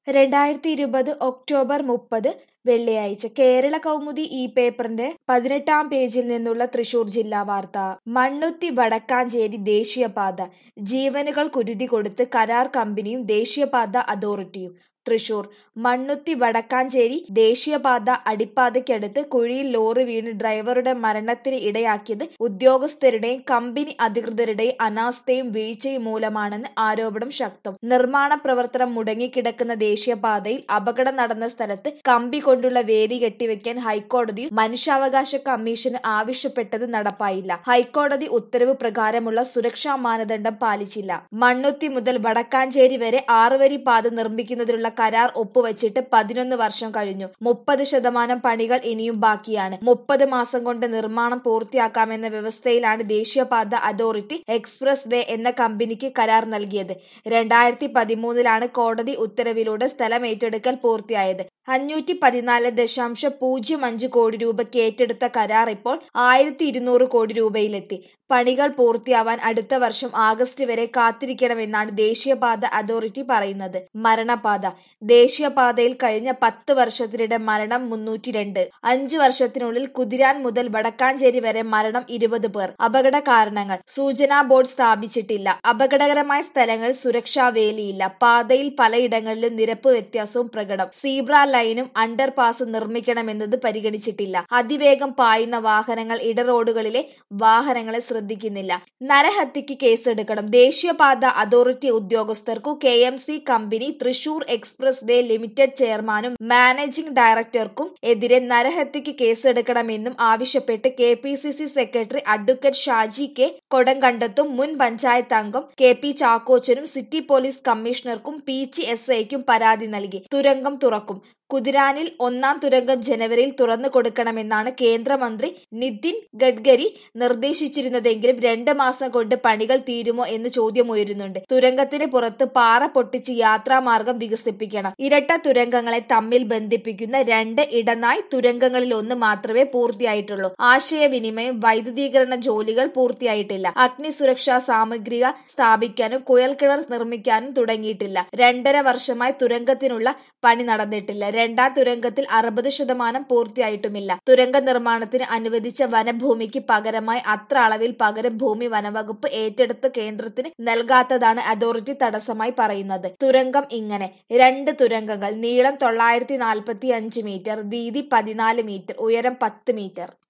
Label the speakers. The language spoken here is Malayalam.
Speaker 1: രണ്ടായിരത്തി ഇരുപത് ഒക്ടോബർ മുപ്പത് വെള്ളിയാഴ്ച കേരള കൗമുദി ഈ പേപ്പറിന്റെ പതിനെട്ടാം പേജിൽ നിന്നുള്ള തൃശൂർ ജില്ലാ വാർത്ത മണ്ണുത്തി വടക്കാഞ്ചേരി ദേശീയപാത ജീവനുകൾ കുരുതി കൊടുത്ത് കരാർ കമ്പനിയും ദേശീയപാത അതോറിറ്റിയും തൃശൂർ മണ്ണുത്തി വടക്കാഞ്ചേരി ദേശീയപാത അടിപ്പാതയ്ക്കടുത്ത് കുഴിയിൽ ലോറി വീണ് ഡ്രൈവറുടെ മരണത്തിന് ഇടയാക്കിയത് ഉദ്യോഗസ്ഥരുടെയും കമ്പനി അധികൃതരുടെയും അനാസ്ഥയും വീഴ്ചയും മൂലമാണെന്ന് ആരോപണം ശക്തം നിർമ്മാണ പ്രവർത്തനം മുടങ്ങിക്കിടക്കുന്ന ദേശീയപാതയിൽ അപകടം നടന്ന സ്ഥലത്ത് കമ്പി കൊണ്ടുള്ള വേലി കെട്ടിവെക്കാൻ ഹൈക്കോടതിയും മനുഷ്യാവകാശ കമ്മീഷന് ആവശ്യപ്പെട്ടത് നടപ്പായില്ല ഹൈക്കോടതി ഉത്തരവ് പ്രകാരമുള്ള സുരക്ഷാ മാനദണ്ഡം പാലിച്ചില്ല മണ്ണുത്തി മുതൽ വടക്കാഞ്ചേരി വരെ ആറുവരി പാത നിർമ്മിക്കുന്നതിനുള്ള കരാർ ഒപ്പുവച്ചിട്ട് പതിനൊന്ന് വർഷം കഴിഞ്ഞു മുപ്പത് ശതമാനം പണികൾ ഇനിയും ബാക്കിയാണ് മുപ്പത് മാസം കൊണ്ട് നിർമ്മാണം പൂർത്തിയാക്കാമെന്ന വ്യവസ്ഥയിലാണ് ദേശീയപാത അതോറിറ്റി എക്സ്പ്രസ് വേ എന്ന കമ്പനിക്ക് കരാർ നൽകിയത് രണ്ടായിരത്തി പതിമൂന്നിലാണ് കോടതി ഉത്തരവിലൂടെ സ്ഥലം ഏറ്റെടുക്കൽ പൂർത്തിയായത് അഞ്ഞൂറ്റി പതിനാല് ദശാംശം പൂജ്യം അഞ്ച് കോടി രൂപയ്ക്ക് ഏറ്റെടുത്ത കരാർ ഇപ്പോൾ ആയിരത്തി ഇരുന്നൂറ് കോടി രൂപയിലെത്തി പണികൾ പൂർത്തിയാവാൻ അടുത്ത വർഷം ആഗസ്റ്റ് വരെ കാത്തിരിക്കണമെന്നാണ് ദേശീയപാത അതോറിറ്റി പറയുന്നത് മരണപാത ദേശീയപാതയിൽ കഴിഞ്ഞ പത്ത് വർഷത്തിനിടെ മരണം മുന്നൂറ്റി രണ്ട് അഞ്ചു വർഷത്തിനുള്ളിൽ കുതിരാൻ മുതൽ വടക്കാഞ്ചേരി വരെ മരണം ഇരുപത് പേർ അപകട കാരണങ്ങൾ സൂചനാ ബോർഡ് സ്ഥാപിച്ചിട്ടില്ല അപകടകരമായ സ്ഥലങ്ങളിൽ സുരക്ഷാ വേലിയില്ല പാതയിൽ പലയിടങ്ങളിലും നിരപ്പ് വ്യത്യാസവും പ്രകടം സീബ്ര ലൈനും അണ്ടർ പാസും നിർമ്മിക്കണമെന്നത് പരിഗണിച്ചിട്ടില്ല അതിവേഗം പായുന്ന വാഹനങ്ങൾ ഇടറോഡുകളിലെ വാഹനങ്ങളെ ശ്രദ്ധിക്കുന്നില്ല നരഹത്യക്ക് കേസെടുക്കണം ദേശീയപാത അതോറിറ്റി ഉദ്യോഗസ്ഥർക്കു K M C company Thrissur express way limited ചെയർമാനും മാനേജിംഗ് ഡയറക്ടർക്കും എതിരെ നരഹത്യക്ക് കേസെടുക്കണമെന്നും ആവശ്യപ്പെട്ട് K P C C secretary advocate Shaji K കൊടങ്കണ്ടത്തും മുൻ പഞ്ചായത്ത് അംഗം കെ പി ചാക്കോച്ചനും സിറ്റി പോലീസ് കമ്മീഷണർക്കും പി ജി എസ് ഐക്കും പരാതി നൽകി തുരങ്കം തുറക്കും കുതിരാനിൽ ഒന്നാം തുരങ്കം ജനുവരിയിൽ തുറന്നു കൊടുക്കണമെന്നാണ് കേന്ദ്രമന്ത്രി നിതിൻ ഗഡ്കരി നിർദ്ദേശിച്ചിരുന്നതെങ്കിലും രണ്ട് മാസം കൊണ്ട് പണികൾ തീരുമോ എന്ന് ചോദ്യമുയരുന്നുണ്ട് തുരങ്കത്തിന് പുറത്ത് പാറ പൊട്ടിച്ച് യാത്രാമാർഗം വികസിപ്പിക്കണം ഇരട്ട തുരങ്കങ്ങളെ തമ്മിൽ ബന്ധിപ്പിക്കുന്ന രണ്ട് ഇടനായ് തുരങ്കങ്ങളിൽ ഒന്ന് മാത്രമേ പൂർത്തിയായിട്ടുള്ളൂ ആശയവിനിമയം വൈദ്യുതീകരണ ജോലികൾ പൂർത്തിയായിട്ടില്ല അഗ്നി സുരക്ഷാ സാമഗ്രിക സ്ഥാപിക്കാനും കുഴൽക്കിണർ നിർമ്മിക്കാനും തുടങ്ങിയിട്ടില്ല രണ്ടര വർഷമായി തുരങ്കത്തിനുള്ള പണി നടന്നിട്ടില്ല രണ്ടാം തുരങ്കത്തിൽ അറുപത് ശതമാനം പൂർത്തിയായിട്ടുമില്ല തുരങ്ക നിർമ്മാണത്തിന് അനുവദിച്ച വനഭൂമിക്ക് പകരമായി അത്ര അളവിൽ പകരം ഭൂമി വനവകുപ്പ് ഏറ്റെടുത്ത് കേന്ദ്രത്തിന് നൽകാത്തതാണ് അതോറിറ്റി തടസ്സമായി പറയുന്നത് തുരങ്കം ഇങ്ങനെ രണ്ട് തുരങ്കങ്ങൾ നീളം തൊള്ളായിരത്തി നാൽപ്പത്തി അഞ്ച് മീറ്റർ വീതി പതിനാല് മീറ്റർ ഉയരം പത്ത് മീറ്റർ